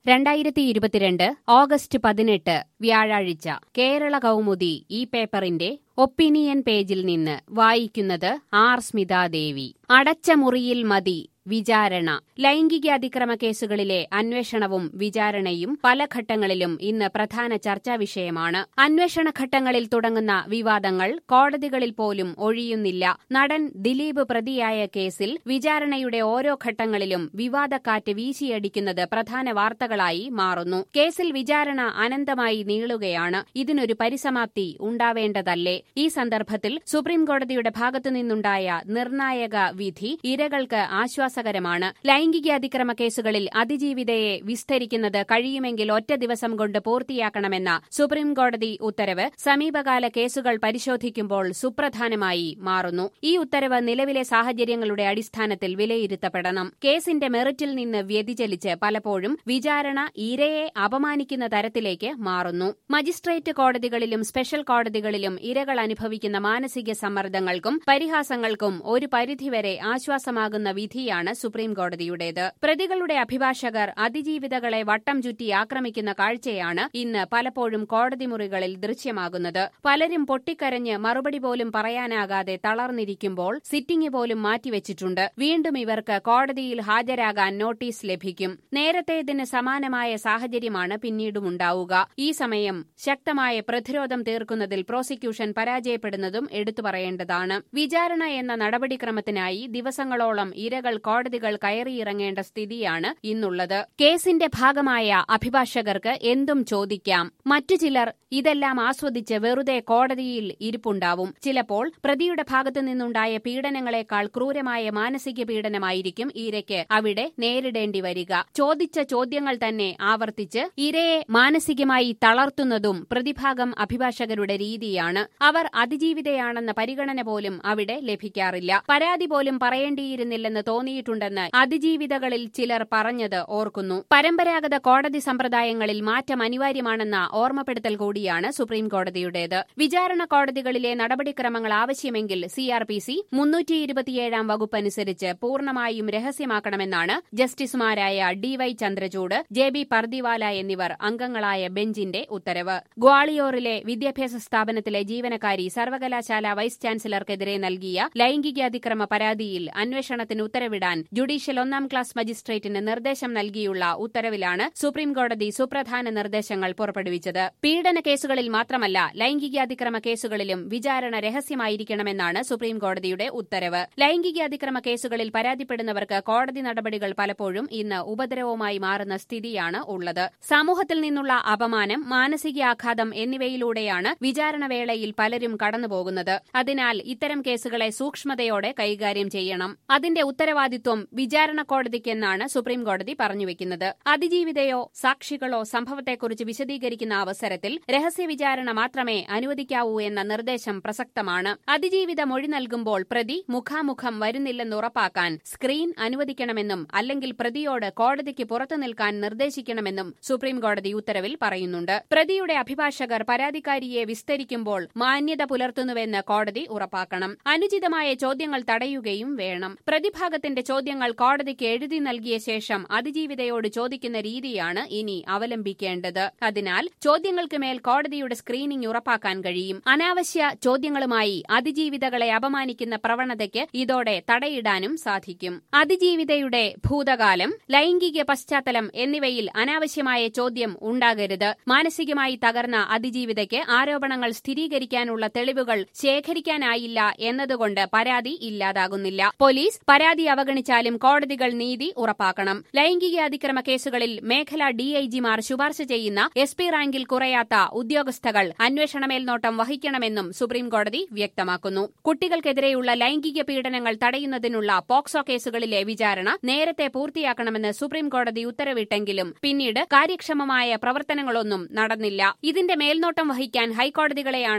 രണ്ടായിരത്തി ഇരുപത്തിരണ്ട് ഓഗസ്റ്റ് പതിനെട്ട് വ്യാഴാഴ്ച കേരള കൗമുദി ഈ പേപ്പറിന്റെ ഒപ്പീനിയൻ പേജിൽ നിന്ന് വായിക്കുന്നത് ആർ സ്മിതാദേവി അടച്ച മുറിയിൽ മതി വിചാരണ ലൈംഗിക അതിക്രമ കേസുകളിലെ അന്വേഷണവും വിചാരണയും പല ഘട്ടങ്ങളിലും ഇന്ന് പ്രധാന ചർച്ചാ വിഷയമാണ് അന്വേഷണ ഘട്ടങ്ങളിൽ തുടങ്ങുന്ന വിവാദങ്ങൾ കോടതികളിൽ പോലും ഒഴിയുന്നില്ല നടൻ ദിലീപ് പ്രതിയായ കേസിൽ വിചാരണയുടെ ഓരോ ഘട്ടങ്ങളിലും വിവാദക്കാറ്റ് വീശിയടിക്കുന്നത് പ്രധാന വാർത്തകളായി മാറുന്നു കേസിൽ വിചാരണ അനന്തമായി നീളുകയാണ് ഇതിനൊരു പരിസമാപ്തി ഉണ്ടാവേണ്ടതല്ലേ ഈ സന്ദർഭത്തിൽ സുപ്രീംകോടതിയുടെ ഭാഗത്തുനിന്നുണ്ടായ നിർണായക വിധി ഇരകൾക്ക് ആശ്വാസകരമാണ് ലൈംഗിക അതിക്രമ കേസുകളിൽ അതിജീവിതയെ വിസ്തരിക്കുന്നത് കഴിയുമെങ്കിൽ ഒറ്റ ദിവസം കൊണ്ട് പൂർത്തിയാക്കണമെന്ന സുപ്രീംകോടതി ഉത്തരവ് സമീപകാല കേസുകൾ പരിശോധിക്കുമ്പോൾ സുപ്രധാനമായി മാറുന്നു ഈ ഉത്തരവ് നിലവിലെ സാഹചര്യങ്ങളുടെ അടിസ്ഥാനത്തിൽ വിലയിരുത്തപ്പെടണം കേസിന്റെ മെറിറ്റിൽ നിന്ന് വ്യതിചലിച്ച് പലപ്പോഴും വിചാരണ ഇരയെ അപമാനിക്കുന്ന തരത്തിലേക്ക് മാറുന്നു മജിസ്ട്രേറ്റ് കോടതികളിലും സ്പെഷ്യൽ കോടതികളിലും ഇരകൾ അനുഭവിക്കുന്ന മാനസിക സമ്മർദ്ദങ്ങൾക്കും പരിഹാസങ്ങൾക്കും ഒരു പരിധിവരെ ആശ്വാസമാകുന്ന വിധിയാണ് സുപ്രീം കോടതിയുടേത് പ്രതികളുടെ അഭിഭാഷകർ അതിജീവിതകളെ വട്ടം ചുറ്റി ആക്രമിക്കുന്ന കാഴ്ചയാണ് ഇന്ന് പലപ്പോഴും കോടതി മുറികളിൽ ദൃശ്യമാകുന്നത് പലരും പൊട്ടിക്കരഞ്ഞ് മറുപടി പോലും പറയാനാകാതെ തളർന്നിരിക്കുമ്പോൾ സിറ്റിംഗ് പോലും മാറ്റിവെച്ചിട്ടുണ്ട് വീണ്ടും ഇവർക്ക് കോടതിയിൽ ഹാജരാകാൻ നോട്ടീസ് ലഭിക്കും നേരത്തേതിന് സമാനമായ സാഹചര്യമാണ് പിന്നീടുമുണ്ടാവുക ഈ സമയം ശക്തമായ പ്രതിരോധം തീർക്കുന്നതിൽ പ്രോസിക്യൂഷൻ പരാജയപ്പെടുന്നതും എടുത്തു പറയേണ്ടതാണ് വിചാരണ എന്ന നടപടിക്രമത്തിനായി ദിവസങ്ങളോളം ഇരകൾ കോടതികൾ കയറിയിറങ്ങേണ്ട സ്ഥിതിയാണ് ഇന്നുള്ളത് കേസിന്റെ ഭാഗമായ അഭിഭാഷകർക്ക് എന്തും ചോദിക്കാം മറ്റു ചിലർ ഇതെല്ലാം ആസ്വദിച്ച് വെറുതെ കോടതിയിൽ ഇരിപ്പുണ്ടാവും ചിലപ്പോൾ പ്രതിയുടെ ഭാഗത്തുനിന്നുണ്ടായ പീഡനങ്ങളെക്കാൾ ക്രൂരമായ മാനസിക പീഡനമായിരിക്കും ഇരയ്ക്ക് അവിടെ നേരിടേണ്ടി വരിക ചോദിച്ച ചോദ്യങ്ങൾ തന്നെ ആവർത്തിച്ച് ഇരയെ മാനസികമായി തളർത്തുന്നതും പ്രതിഭാഗം അഭിഭാഷകരുടെ രീതിയാണ് അവർ അതിജീവിതയാണെന്ന പരിഗണന പോലും അവിടെ ലഭിക്കാറില്ല പരാതി പോലും പറയേണ്ടിയിരുന്നില്ലെന്ന് തോന്നിയിട്ടുണ്ടെന്ന് അതിജീവിതകളിൽ ചിലർ പറഞ്ഞത് ഓർക്കുന്നു പരമ്പരാഗത കോടതി സമ്പ്രദായങ്ങളിൽ മാറ്റം അനിവാര്യമാണെന്ന ഓർമ്മപ്പെടുത്തൽ കൂടിയാണ് സുപ്രീം കോടതിയുടേത് വിചാരണ കോടതികളിലെ നടപടിക്രമങ്ങൾ ആവശ്യമെങ്കിൽ സിആർപിസി മുന്നൂറ്റി ഇരുപത്തിയേഴാം വകുപ്പ് അനുസരിച്ച് പൂർണ്ണമായും രഹസ്യമാക്കണമെന്നാണ് ജസ്റ്റിസുമാരായ D Y Chandrachud J B Pardiwala എന്നിവർ അംഗങ്ങളായ ബെഞ്ചിന്റെ ഉത്തരവ് ഗ്വാളിയോറിലെ വിദ്യാഭ്യാസ സ്ഥാപനത്തിലെ ജീവനക്കാരി സർവകലാശാല വൈസ് ചാൻസലർക്കെതിരെ നൽകിയ ലൈംഗിക അതിക്രമ പരാതിയിൽ അന്വേഷണത്തിന് ഉത്തരവിടാൻ ജുഡീഷ്യൽ ഒന്നാം ക്ലാസ് മജിസ്ട്രേറ്റിന് നിർദ്ദേശം നൽകിയുള്ള ഉത്തരവിലാണ് സുപ്രീംകോടതി സുപ്രധാന നിർദ്ദേശങ്ങൾ പുറപ്പെടുവിച്ചത് പീഡന കേസുകളിൽ മാത്രമല്ല ലൈംഗികാതിക്രമ കേസുകളിലും വിചാരണ രഹസ്യമായിരിക്കണമെന്നാണ് സുപ്രീംകോടതിയുടെ ഉത്തരവ് ലൈംഗികാതിക്രമ കേസുകളിൽ പരാതിപ്പെടുന്നവർക്ക് കോടതി നടപടികൾ പലപ്പോഴും ഇന്ന് ഉപദ്രവമായി മാറുന്ന സ്ഥിതിയാണ് ഉള്ളത് സമൂഹത്തിൽ നിന്നുള്ള അപമാനം മാനസികാഘാതം എന്നിവയിലൂടെയാണ് വിചാരണ വേളയിൽ പലരും കടന്നുപോകുന്നത് അതിനാൽ ഇത്തരം കേസുകളെ സൂക്ഷ്മതയോടെ കൈകാര്യം ചെയ്യണം അതിന്റെ ഉത്തരവാദിത്വം വിചാരണ കോടതിക്കെന്നാണ് സുപ്രീംകോടതി പറഞ്ഞുവെക്കുന്നത് അതിജീവിതയോ സാക്ഷികളോ സംഭവത്തെക്കുറിച്ച് വിശദീകരിക്കുന്ന അവസരത്തിൽ രഹസ്യ വിചാരണ മാത്രമേ അനുവദിക്കാവൂ എന്ന നിർദ്ദേശം പ്രസക്തമാണ് അതിജീവിത മൊഴി നൽകുമ്പോൾ പ്രതി മുഖാമുഖം വരുന്നില്ലെന്ന് ഉറപ്പാക്കാൻ സ്ക്രീൻ അനുവദിക്കണമെന്നും അല്ലെങ്കിൽ പ്രതിയോട് കോടതിക്ക് പുറത്തു നിൽക്കാൻ നിർദ്ദേശിക്കണമെന്നും സുപ്രീംകോടതി ഉത്തരവിൽ പറയുന്നുണ്ട് പ്രതിയുടെ അഭിഭാഷകർ പരാതിക്കാരിയെ വിസ്തരിക്കുമ്പോൾ മാന്യത പുലർത്തുന്നുവെന്ന് കോടതി ഉറപ്പാക്കണം അനുചിതമായ ചോദ്യങ്ങൾ തടയുകയും വേണം പ്രതിഭാഗത്തിന്റെ ചോദ്യങ്ങൾ കോടതിക്ക് എഴുതി നൽകിയ ശേഷം അതിജീവിതയോട് ചോദിക്കുന്ന രീതിയാണ് ഇനി അവലംബിക്കേണ്ടത് അതിനാൽ ചോദ്യങ്ങൾക്ക് മേൽ കോടതിയുടെ സ്ക്രീനിംഗ് ഉറപ്പാക്കാൻ കഴിയും അനാവശ്യ ചോദ്യങ്ങളുമായി അതിജീവിതകളെ അപമാനിക്കുന്ന പ്രവണതയ്ക്ക് ഇതോടെ തടയിടാനും സാധിക്കും അതിജീവിതയുടെ ഭൂതകാലം ലൈംഗിക പശ്ചാത്തലം എന്നിവയിൽ അനാവശ്യമായ ചോദ്യം ഉണ്ടാകരുത് മാനസികമായി തകർന്ന അതിജീവിതയ്ക്ക് ആരോപണങ്ങൾ സ്ഥിരീകരിക്കാനുള്ള തെളിവുകൾ ശേഖരിക്കാനായില്ല എന്നതുകൊണ്ട് പരാതി ഇല്ലാതാകുന്നില്ല പോലീസ് പരാതി അവഗണിച്ചാലും കോടതികൾ നീതി ഉറപ്പാക്കണം ലൈംഗിക അതിക്രമ കേസുകളിൽ മേഖലാ ഡിഐജിമാർ ശുപാർശ ചെയ്യുന്ന എസ് പി റാങ്കിൽ കുറയാത്ത ഉദ്യോഗസ്ഥകൾ അന്വേഷണ മേൽനോട്ടം വഹിക്കണമെന്നും സുപ്രീംകോടതി വ്യക്തമാക്കുന്നു കുട്ടികൾക്കെതിരെയുള്ള ലൈംഗിക പീഡനങ്ങൾ തടയുന്നതിനുള്ള പോക്സോ കേസുകളിലെ വിചാരണ നേരത്തെ പൂർത്തിയാക്കണമെന്ന് സുപ്രീംകോടതി ഉത്തരവിട്ടെങ്കിലും പിന്നീട് കാര്യക്ഷമമായ പ്രവർത്തനങ്ങളൊന്നും നടന്നില്ല ഇതിന്റെ മേൽനോട്ടം വഹിക്കാൻ ഹൈക്കോടതികളെയാണ് സുപ്രീംകോടതി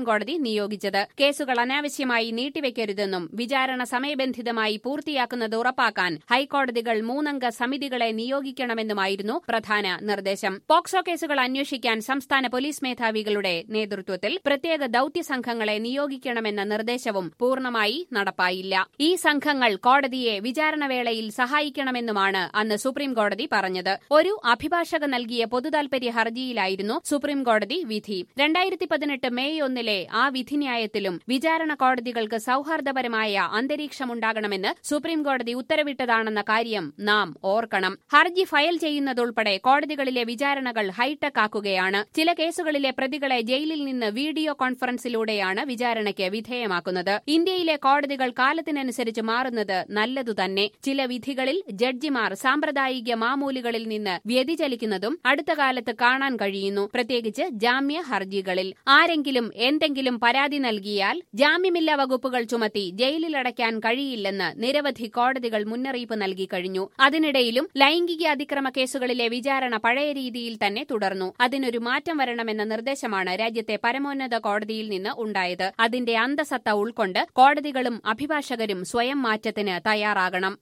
സുപ്രീംകോടതി നിയോഗിച്ചത് കേസുകൾ അനാവശ്യമായി നീട്ടിവെക്കരുതെന്നും വിചാരണ സമയബന്ധിതമായി പൂർത്തിയാക്കുന്നത് ഉറപ്പാക്കാൻ ഹൈക്കോടതികൾ മൂന്നംഗ സമിതികളെ നിയോഗിക്കണമെന്നുമായിരുന്നു പ്രധാന നിർദ്ദേശം പോക്സോ കേസുകൾ അന്വേഷിക്കാൻ സംസ്ഥാന പോലീസ് മേധാവികളുടെ നേതൃത്വത്തിൽ പ്രത്യേക ദൌത്യ സംഘങ്ങളെ നിയോഗിക്കണമെന്ന നിർദ്ദേശവും പൂർണ്ണമായി നടപ്പായില്ല ഈ സംഘങ്ങൾ കോടതിയെ വിചാരണവേളയിൽ സഹായിക്കണമെന്നുമാണ് അന്ന് സുപ്രീംകോടതി പറഞ്ഞത് ഒരു അഭിഭാഷക നൽകിയ പൊതുതാൽപര്യ ഹർജിയിലായിരുന്നു സുപ്രീംകോടതി വിധി രണ്ടായിരത്തി പതിനെട്ട് മെയ് ഒന്നിലെ ആ വിധിന്യായത്തിലും വിചാരണ കോടതികൾക്ക് സൌഹാർദ്ദപരമായ അന്തരീക്ഷമുണ്ടാകണമെന്ന് സുപ്രീംകോടതി ഉത്തരവിട്ടതാണെന്ന കാര്യം നാം ഓർക്കണം ഹർജി ഫയൽ ചെയ്യുന്നതുൾപ്പെടെ കോടതികളിലെ വിചാരണകൾ ഹൈടെക് ആക്കുകയാണ് ചില കേസുകളിലെ പ്രതികളെ ജയിലിൽ നിന്ന് വീഡിയോ കോൺഫറൻസിലൂടെയാണ് വിചാരണയ്ക്ക് വിധേയമാക്കുന്നത് ഇന്ത്യയിലെ കോടതികൾ കാലത്തിനനുസരിച്ച് മാറുന്നത് നല്ലതുതന്നെ ചില വിധികളിൽ ജഡ്ജിമാർ സാമ്പ്രദായിക മാമൂലുകളിൽ നിന്ന് വ്യതിചലിക്കുന്നതും അടുത്ത കാലത്ത് കാണാൻ കഴിയുന്നു പ്രത്യേകിച്ച് ജാമ്യ ഹർജികളിൽ ആരെങ്കിലും എന്തെങ്കിലും പരാതി നൽകിയാൽ ജാമ്യമില്ലാ വകുപ്പുകൾ ചുമത്തി ജയിലിലടയ്ക്കാൻ കഴിയില്ലെന്ന് നിരവധി കോടതികൾ മുന്നറിയിപ്പ് നൽകി കഴിഞ്ഞു അതിനിടയിലും ലൈംഗിക അതിക്രമ കേസുകളിലെ വിചാരണ പഴയ രീതിയിൽ തന്നെ തുടർന്നു അതിനൊരു മാറ്റം വരണമെന്ന നിർദ്ദേശമാണ് രാജ്യത്തെ പരമോന്നത കോടതിയിൽ നിന്ന് ഉണ്ടായത് അതിന്റെ അന്തസത്ത ഉൾക്കൊണ്ട് കോടതികളും അഭിഭാഷകരും സ്വയം മാറ്റത്തിന് തയ്യാറാകണം